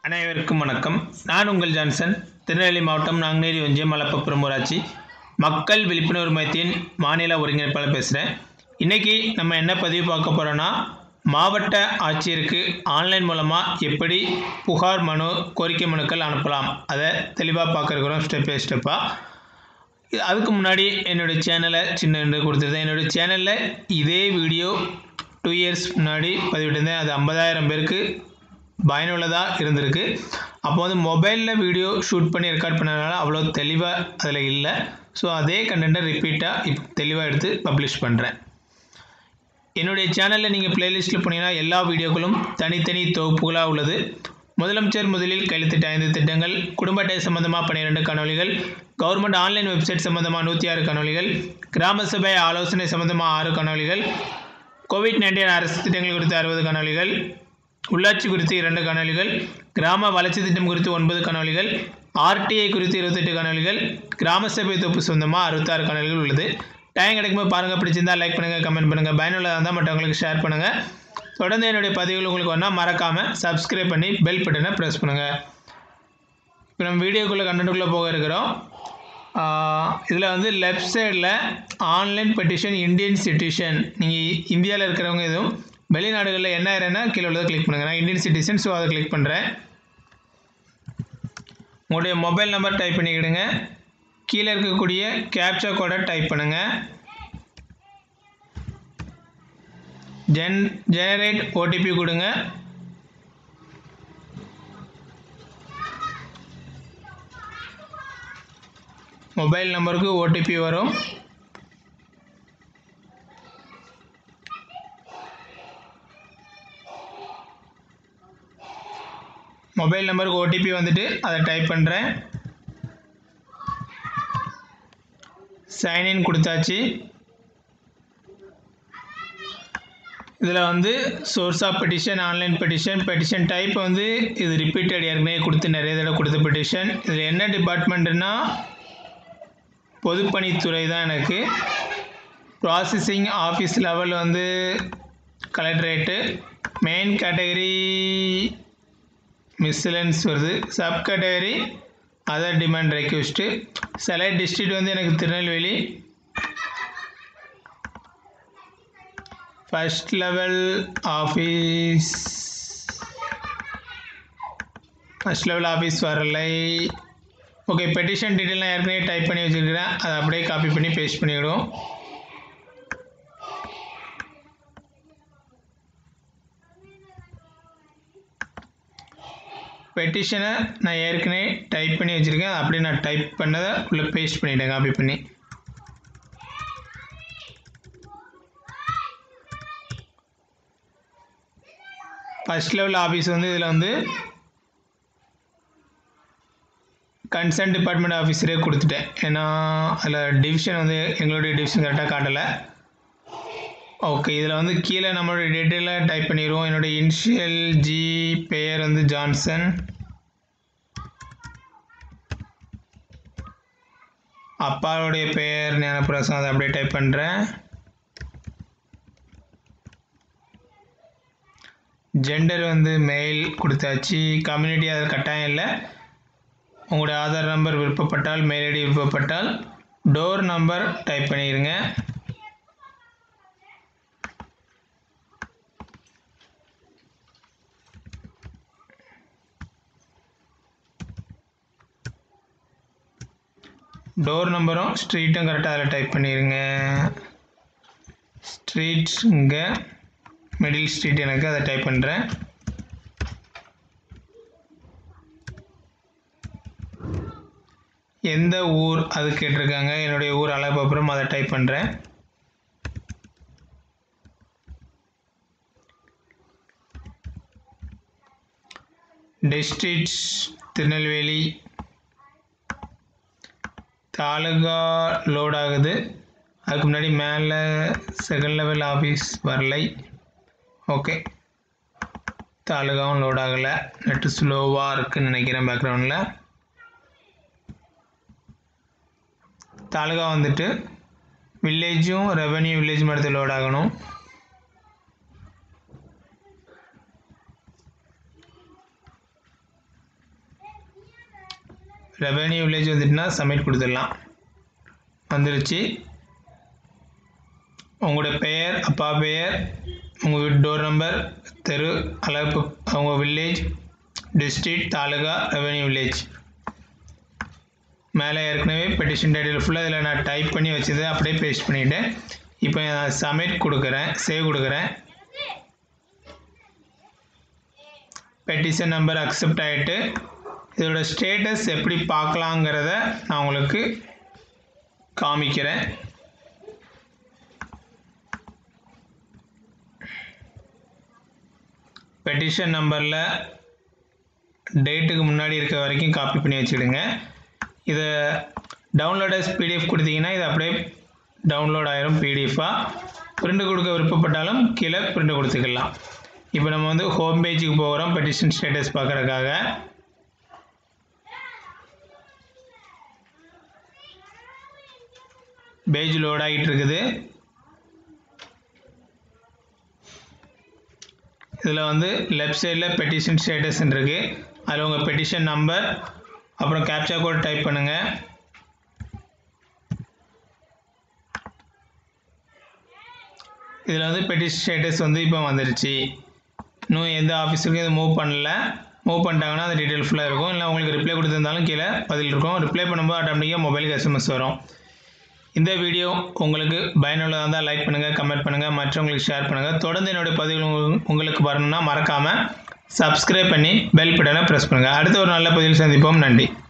அனைவருக்கும் வணக்கம் நான் உங்கள் ஜான்சன் திருநெல்வேலி மாவட்டம் நாங்குநேரி ஒன்றியம் மலப்பப்புறம் ஊராட்சி மக்கள் விழிப்புணர்வு மையத்தின் மாநில ஒருங்கிணைப்பாளர் பேசுகிறேன் இன்றைக்கி நம்ம என்ன பதிவு பார்க்க போகிறோன்னா மாவட்ட ஆட்சியருக்கு ஆன்லைன் மூலமாக எப்படி புகார் மனு கோரிக்கை மனுக்கள் அனுப்பலாம் அதை தெளிவாக பார்க்க இருக்கிறோம் ஸ்டெப் பை ஸ்டெப்பாக அதுக்கு முன்னாடி என்னுடைய சேனலை சின்ன என்று கொடுத்துருந்தேன் என்னுடைய சேனலில் இதே வீடியோ டூ இயர்ஸ் முன்னாடி பதிவிட்டிருந்தேன் அது ஐம்பதாயிரம் பேருக்கு பயனுள்ளதாக இருந்திருக்கு அப்போ வந்து மொபைலில் வீடியோ ஷூட் பண்ணி ரெக்கார்ட் பண்ணதுனால அவ்வளோ தெளிவாக அதில் இல்லை ஸோ அதே கண்டென்ட்டை ரிப்பீட்டாக இப்போ தெளிவாக எடுத்து பப்ளிஷ் பண்ணுறேன் என்னுடைய சேனலில் நீங்கள் பிளேலிஸ்ட்டில் போனீங்கன்னா எல்லா வீடியோக்களும் தனித்தனி தொகுப்புகளாக உள்ளது முதலமைச்சர் முதலில் கையெழுத்திட்ட ஐந்து திட்டங்கள் குடும்ப அட்டை சம்பந்தமாக பன்னிரெண்டு காணொலிகள் கவர்மெண்ட் ஆன்லைன் வெப்சைட் சம்பந்தமாக நூற்றி ஆறு காணொலிகள் கிராம சபை ஆலோசனை சம்பந்தமாக ஆறு காணொலிகள் கோவிட் நைன்டீன் அரசு திட்டங்கள் குறித்து அறுபது காணொலிகள் உள்ளாட்சி குறித்து இரண்டு காணொலிகள் கிராம வளர்ச்சி திட்டம் குறித்து ஒன்பது காணொலிகள் ஆர்டிஐ குறித்து இருபத்தெட்டு காணொலிகள் கிராம சபை தொகுப்பு சொந்தமாக அறுபத்தாறு காணொலிகள் உள்ளது டைம் கிடைக்கும்போது பாருங்கள் பிடிச்சிருந்தா லைக் பண்ணுங்கள் கமெண்ட் பண்ணுங்கள் பயனுள்ளதாக இருந்தால் மற்றவங்களுக்கு ஷேர் பண்ணுங்கள் தொடர்ந்து என்னுடைய பதிவுகள் உங்களுக்கு வரணும் மறக்காமல் சப்ஸ்கிரைப் பண்ணி பெல் பட்டனை ப்ரெஸ் பண்ணுங்கள் இப்போ நம்ம வீடியோக்குள்ளே கண்டென்ட்டுக்குள்ளே போக இருக்கிறோம் இதில் வந்து லெஃப்ட் சைடில் ஆன்லைன் பெட்டிஷன் இந்தியன் சிட்டிசன் நீங்கள் இந்தியாவில் இருக்கிறவங்க எதுவும் வெளிநாடுகளில் என்ன ஏறனா கீழே உள்ளதை கிளிக் பண்ணுங்கள் நான் இந்தியன் சிட்டிசன் ஸோ அதை கிளிக் பண்ணுறேன் உங்களுடைய மொபைல் நம்பர் டைப் பண்ணிக்கிடுங்க கீழே இருக்கக்கூடிய கேப்சா கோடை டைப் பண்ணுங்கள் ஜென் ஜெனரேட் ஓடிபி கொடுங்க மொபைல் நம்பருக்கு ஓடிபி வரும் மொபைல் நம்பருக்கு ஓடிபி வந்துட்டு அதை டைப் பண்ணுறேன் சைன்இன் கொடுத்தாச்சு இதில் வந்து source of petition online petition petition type வந்து இது ரிப்பீட்டட் ஏற்கனவே கொடுத்து நிறைய தடவை கொடுத்த பெட்டிஷன் இதில் என்ன டிபார்ட்மெண்ட்டுனா பொதுப்பணித்துறை தான் எனக்கு ப்ராசஸிங் ஆஃபீஸ் லெவல் வந்து கலெக்டரேட்டு மெயின் கேட்டகரி மிஸ்லன்ஸ் வருது sub category other demand request select district வந்து எனக்கு Tirunelveli first level office first level office வரலை ஓகே பெட்டிஷன் டீட்டெயிலாம் ஏற்கனவே டைப் பண்ணி வச்சுருக்கிறேன் அதை அப்படியே காப்பி பண்ணி பேஸ்ட் பண்ணிவிடுவோம் பெட்டிஷனை நான் ஏற்கனவே டைப் பண்ணி வச்சுருக்கேன் அப்படியே நான் டைப் பண்ணதை உள்ளே பேஸ்ட் பண்ணிட்டேன் காப்பி பண்ணி ஃபஸ்ட் லெவல் ஆஃபீஸ் வந்து இதில் வந்து கன்சர்ன் டிபார்ட்மெண்ட் ஆஃபீஸரே கொடுத்துட்டேன் ஏன்னா அதில் டிவிஷன் வந்து எங்களுடைய டிவிஷன் கரெக்டாக காட்டலை ஓகே இதில் வந்து கீழே நம்மளுடைய டீட்டெயிலாக டைப் பண்ணிடுவோம் என்னுடைய இனிஷியல் ஜி பெயர் வந்து ஜான்சன் அப்பாவுடைய பெயர் ஞானப்பிரசம் அதை அப்படியே டைப் பண்ணுறேன் ஜெண்டர் வந்து மெயில் கொடுத்தாச்சு கம்யூனிட்டி அது கட்டாயம் இல்லை உங்களுடைய ஆதார் நம்பர் விருப்பப்பட்டால் மெயில் ஐடி விருப்பப்பட்டால் டோர் நம்பர் டைப் பண்ணிடுங்க டோர் நம்பரும் ஸ்ட்ரீட்டும் கரெக்டாக அதில் டைப் பண்ணிடுங்க ஸ்ட்ரீட் இங்கே மிடில் ஸ்ட்ரீட் எனக்கு அதை டைப் பண்ணுறேன் எந்த ஊர் அது கேட்டிருக்காங்க என்னுடைய ஊர் அழகப்புறம் அதை டைப் பண்ணுறேன் டிஸ்ட்ரிக்ட் திருநெல்வேலி தாலுகா லோட் ஆகுது அதுக்கு முன்னாடி மேலே செகண்ட் லெவல் ஆஃபீஸ் வரலை ஓகே தாலுகாவும் லோட் ஆகலை நெட்டு ஸ்லோவாக இருக்குதுன்னு நினைக்கிறேன் பேக்ரவுண்டில் தாலுகா வந்துட்டு வில்லேஜும் ரெவன்யூ வில்லேஜ் மட்டும் லோட் ஆகணும் ரெவென்யூ வில்லேஜ் வந்துட்டுனா சப்மிட் கொடுத்துடலாம் வந்துருச்சு உங்களோட பெயர் அப்பா பெயர் உங்கள் வீட்டு டோர் நம்பர் தெரு அளவு அவங்க village district taluka revenue village மேலே ஏற்கனவே பெட்டிஷன் டைட்டில் ஃபுல்லாக இதில் நான் டைப் பண்ணி வச்சதை அப்படியே பேஸ்ட் பண்ணிவிட்டேன் இப்போ நான் சப்மிட் கொடுக்குறேன் சேவ் கொடுக்குறேன் பெட்டிஷன் நம்பர் அக்செப்ட் ஆகிட்டு இதோட ஸ்டேட்டஸ் எப்படி பார்க்கலாங்கிறத நான் உங்களுக்கு காமிக்கிறேன் பெட்டிஷன் நம்பரில் டேட்டுக்கு முன்னாடி இருக்க வரைக்கும் காப்பி பண்ணி வச்சுடுங்க இதை டவுன்லோடர்ஸ் பிடிஎஃப் கொடுத்தீங்கன்னா இது அப்படியே டவுன்லோட் ஆயிரும் பிடிஎஃபாக பிரிண்ட் கொடுக்க விருப்பப்பட்டாலும் கீழே பிரிண்ட் கொடுத்துக்கலாம் இப்போ நம்ம வந்து ஹோம் பேஜுக்கு போகிறோம் பெட்டிஷன் ஸ்டேட்டஸ் பார்க்குறதுக்காக பேஜ் லோட் ஆகிட்டு இருக்குது இதில் வந்து லெஃப்ட் சைடில் பெட்டிஷன் ஸ்டேட்டஸ்ன்னு இருக்குது அதில் உங்கள் பெட்டிஷன் நம்பர் அப்புறம் கேப்சா கோட் டைப் பண்ணுங்கள் இதில் வந்து பெட்டிஷன் ஸ்டேட்டஸ் வந்து இப்போ வந்துருச்சு இன்னும் எந்த ஆஃபீஸுக்கும் இது மூவ் பண்ணல மூவ் பண்ணிட்டாங்கன்னா அந்த டீட்டெயில் ஃபுல்லாக இருக்கும் இல்லை உங்களுக்கு ரிப்ளை கொடுத்துருந்தாலும் கீழே பதில் இருக்கும் ரிப்ளை பண்ணும்போது ஆட்டோமேட்டிக்காக மொபைலுக்கு எஸ்எம்எஸ் வரும் இந்த வீடியோ உங்களுக்கு பயனுள்ளதாக இருந்தால் லைக் பண்ணுங்கள் கமெண்ட் பண்ணுங்கள் மற்றவங்களுக்கு ஷேர் பண்ணுங்கள் தொடர்ந்து என்னுடைய பதிவுகள் உங்களுக்கு வரணும்னா மறக்காமல் சப்ஸ்கிரைப் பண்ணி பெல் பட்டனை ப்ரெஸ் பண்ணுங்கள் அடுத்த ஒரு நல்ல பதிவில் சந்திப்போம் நன்றி